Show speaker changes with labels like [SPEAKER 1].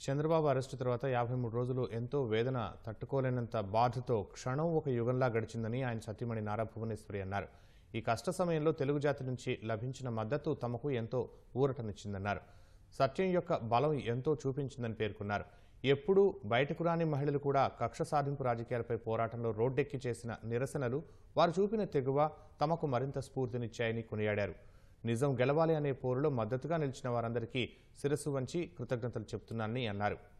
[SPEAKER 1] Chandrababu arrest తర్వాత యాభై మూడు రోజులు ఎంతో వేదన తట్టుకోలేనంత బాధతో క్షణం ఒక యుగంలా గడిచిందని ఆయన సతీమణి నారా భువనేశ్వరి అన్నారు ఈ కష్ట సమయంలో తెలుగు జాతి నుంచి లభించిన మద్దతు తమకు ఎంతో ఊరటనిచ్చిందన్నారు సత్యం యొక్క బలం ఎంతో చూపించిందని పేర్కొన్నారు ఎప్పుడూ బయటకు రాని మహిళలు కూడా కక్ష సాధింపు రాజకీయాలపై పోరాటంలో రోడ్డెక్కి చేసిన నిరసనలు వారు చూపిన తెగువ తమకు మరింత స్ఫూర్తినిచ్చాయని కొనియాడారు నిజం గెలవాలి అనే పోరులో మద్దతుగా నిలిచిన వారందరికీ శిరస్సు వంచి కృతజ్ఞతలు చెప్తున్నానని అన్నారు